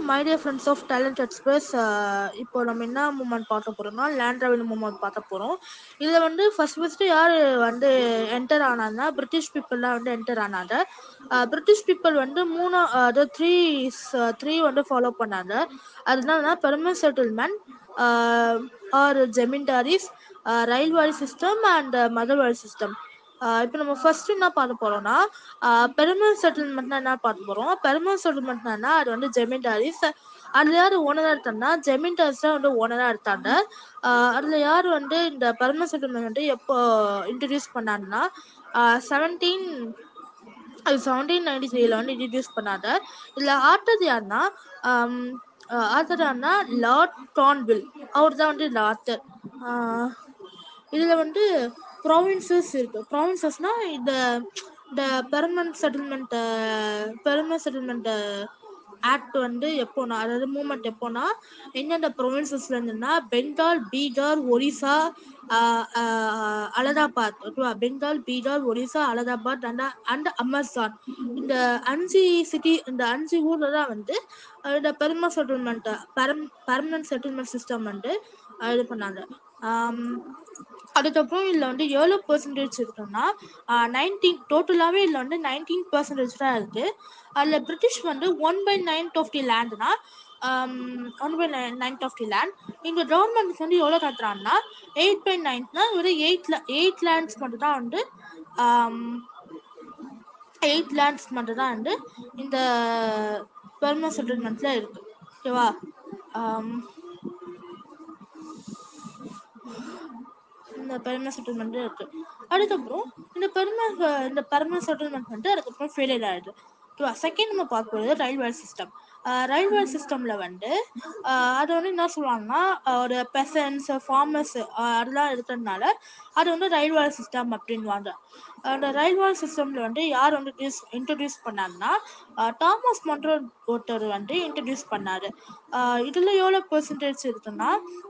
my dear friends of talent express இப்போ நம்ம என்ன மூமெண்ட் பார்க்க போறோம்னா லேண்ட் ரெவன்யூ மூமெண்ட் பார்க்க போகிறோம் இதில் வந்து ஃபர்ஸ்ட் ஃபஸ்ட்டு யார் வந்து என்டர் ஆனாங்கன்னா பிரிட்டிஷ் பீப்புளெலாம் வந்து என்டர் ஆனாங்க பிரிட்டிஷ் பீப்புள் வந்து மூணு அதாவது த்ரீ த்ரீ வந்து ஃபாலோ பண்ணாங்க அதுனா பெர்மனன்ட் செட்டில்மெண்ட் ஆர் ஜமீன்தாரிஸ் ரயில்வாரி சிஸ்டம் அண்ட் மதர்வாரி சிஸ்டம் இப்போ நம்ம ஃபர்ஸ்ட் என்ன பார்க்க போறோம்னா பெருமனன்ட் செட்டில்மெண்ட்னா என்ன பார்க்க போறோம் பெருமனன்ட் செட்டில்மெண்ட்னா அது வந்து ஜமீன்தாரிஸ் அதுல யார் ஓனரா இருக்காங்கன்னா ஜமீன்தாரிஸ் தான் வந்து ஓனரா இருக்காங்க அதுல யார் வந்து இந்த பெர்மனன்ட் செட்டில்மெண்ட் வந்து எப்போ இன்ட்ரடியூஸ் பண்ணாங்கன்னா செவன்டீன் அது செவன்டீன் நைன்டி த்ரீல வந்து இன்ட்ரடியூஸ் பண்ணாங்க இதுல ஆத்தது யாருன்னா ஆத்தர் யாருன்னா லார்ட் கான்வில் அவர் தான் வந்து இந்த ஆத்தர் இதுல வந்து ப்ராவின்சஸ் இருக்கு ப்ராவின்சஸ்னா இந்த இந்த permanent settlement permanent settlement act வந்து எப்போனா அதாவது மூமெண்ட் எப்போனா எந்தெந்த ப்ரொவின்சஸ்ல இருந்துன்னா பெங்கால் பீகார் ஒரிசா அலகாபாத் ஓகேவா பெங்கால் பீகார் ஒரிசா அலகாபாத் அண்ட் அண்ட் அமர்சான் இந்த அஞ்சு சிட்டி இந்த அஞ்சு ஊர்ல தான் வந்து இந்த பெர்மனன்ட் செட்டில்மெண்ட் பெர்ம் பெர்மனன்ட் செட்டில்மெண்ட் சிஸ்டம் வந்து இது பண்ணாங்க அதுக்கப்புறம் இதில் வந்து எவ்வளோ பர்சன்டேஜ் இருக்குன்னா நைன்டீன் டோட்டலாகவே இதில் வந்து நைன்டீன் பர்சன்டேஜ் தான் இருக்குது அதில் பிரிட்டிஷ் வந்து one by ninth of the லேண்ட்னா one by nine ninth of the land இங்கே கவர்மெண்ட் வந்து எவ்வளோ கட்டுறாங்கன்னா எயிட் பை நைன்த்னா வெறும் எயிட் எயிட் லேண்ட்ஸ் மட்டும் தான் வந்து எயிட் லேண்ட்ஸ் மட்டும் தான் வந்து இந்த பெர்மனன்ட் செட்டில்மெண்ட்ல இருக்கு ஓகேவா இந்த பெர்மனன்ட் செட்டில்மெண்ட் இருக்கு அதுக்கப்புறம் இந்த பெர்மனன்ட் இந்த பெர்மனன்ட் செட்டில்மெண்ட் வந்து அதுக்கப்புறம் ஃபெயிலியர் ஆயிடுது ஓகேவா செகண்ட் நம்ம பார்க்க போகிறது ரயில்வே சிஸ்டம் ரயில்வே சிஸ்டமில் வந்து அது வந்து என்ன சொல்லுவாங்கன்னா ஒரு பெசன்ஸ் ஃபார்மர்ஸ் அதெல்லாம் இருக்கிறதுனால அது வந்து ரயில்வே சிஸ்டம் அப்படின்வாங்க அந்த ரயில்வே சிஸ்டமில் வந்து யார் வந்து இன்ட்ரடியூஸ் பண்ணாங்கன்னா தாமஸ் மன்றோ ஒருத்தர் வந்து இன்ட்ரடியூஸ் பண்ணாரு இதில் எவ்வளோ பெர்சன்டேஜ் இருக்குன்னா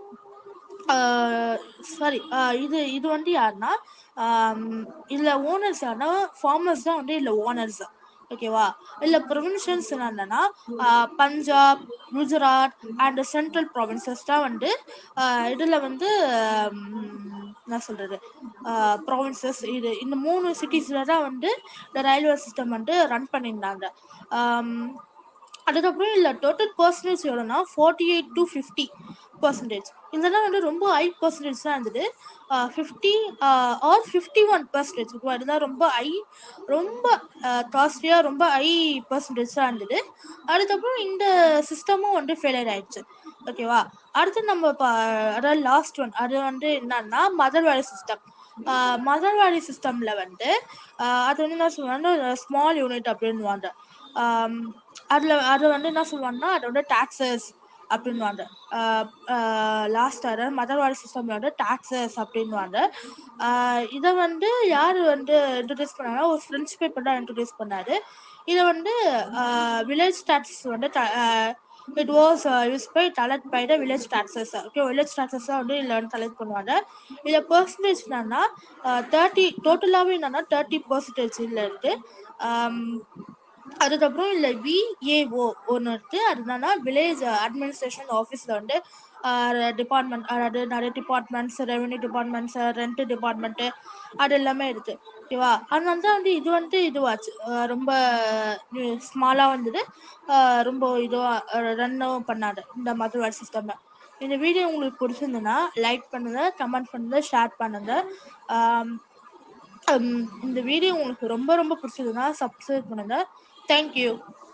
சாரி இது இது வந்து யாருன்னா இதில் ஓனர்ஸ் யாருன்னா ஃபார்மர்ஸ் தான் வந்து இதில் ஓனர்ஸ் ஓகேவா இல்லை ப்ரொவின்ஷன்ஸ் என்னன்னா Punjab Gujarat and central provinces தான் வந்து இதில் வந்து என்ன சொல்கிறது ப்ராவின்சஸ் இது இந்த மூணு சிட்டிஸில் தான் வந்து இந்த ரயில்வே சிஸ்டம் வந்து ரன் பண்ணியிருந்தாங்க அதுக்கப்புறம் இல்லை டோட்டல் பர்சன்டேஜ் எவ்வளோனா forty eight to fifty percentage இதெல்லாம் வந்து ரொம்ப ஹை பர்சன்டேஜ் தான் இருந்தது fifty or fifty one percentage அதுதான் ரொம்ப ஹை ரொம்ப காஸ்ட்லியாக ரொம்ப ஹை பர்சன்டேஜ் தான் இருந்தது அதுக்கப்புறம் இந்த சிஸ்டமும் வந்து ஃபெயிலியர் ஆயிடுச்சு ஓகேவா அடுத்து நம்ம அதாவது லாஸ்ட் ஒன் அது வந்து என்னன்னா மதர்வாரி சிஸ்டம் மதர்வாரி சிஸ்டம்ல வந்து அது வந்து என்ன சொல்லுவாங்க ஸ்மால் யூனிட் அப்படின்வாங்க அதில் அது வந்து என்ன சொல்லுவாங்கன்னா அது வந்து டாக்ஸஸ் அப்படின்வாங்க லாஸ்ட் அதாவது மதர்வாரி சிஸ்டம்ல வந்து டாக்ஸஸ் அப்படின்வாங்க இதை வந்து யார் வந்து இன்ட்ரடியூஸ் பண்ணாங்கன்னா ஒரு ஃப்ரெஞ்ச் பேப்பர் தான் இன்ட்ரடியூஸ் பண்ணாரு இதை வந்து வில்லேஜ் டாக்ஸ் வந்து it was use by collect by the village taxes okay village taxes தான் வந்து இதில் வந்து கலெக்ட் பண்ணுவாங்க இதில் பர்சன்டேஜ் என்னன்னா தேர்ட்டி டோட்டலாகவே என்னன்னா தேர்ட்டி பர்சன்டேஜ் இதில் இருக்குது அதுக்கப்புறம் இல்லை விஏஓ ஒன்று இருக்கு அது என்னன்னா வில்லேஜ் அட்மினிஸ்ட்ரேஷன் ஆஃபீஸில் வந்து டிபார்ட்மெண்ட் அதாவது நிறைய departments revenue departments rent department அது எல்லாமே இருக்கு ஓகேவா அதனால தான் வந்து இது வந்து இதுவாச்சு ரொம்ப ஸ்மாலாக வந்தது ரொம்ப இதுவாக ரன்னும் பண்ணாது இந்த மதர்வாரி சிஸ்டம் இந்த வீடியோ உங்களுக்கு பிடிச்சிருந்ததுன்னா லைக் பண்ணுங்க கமெண்ட் பண்ணுங்க ஷேர் பண்ணுங்க இந்த வீடியோ உங்களுக்கு ரொம்ப ரொம்ப பிடிச்சதுன்னா சப்ஸ்கிரைப் பண்ணுங்க தேங்க்யூ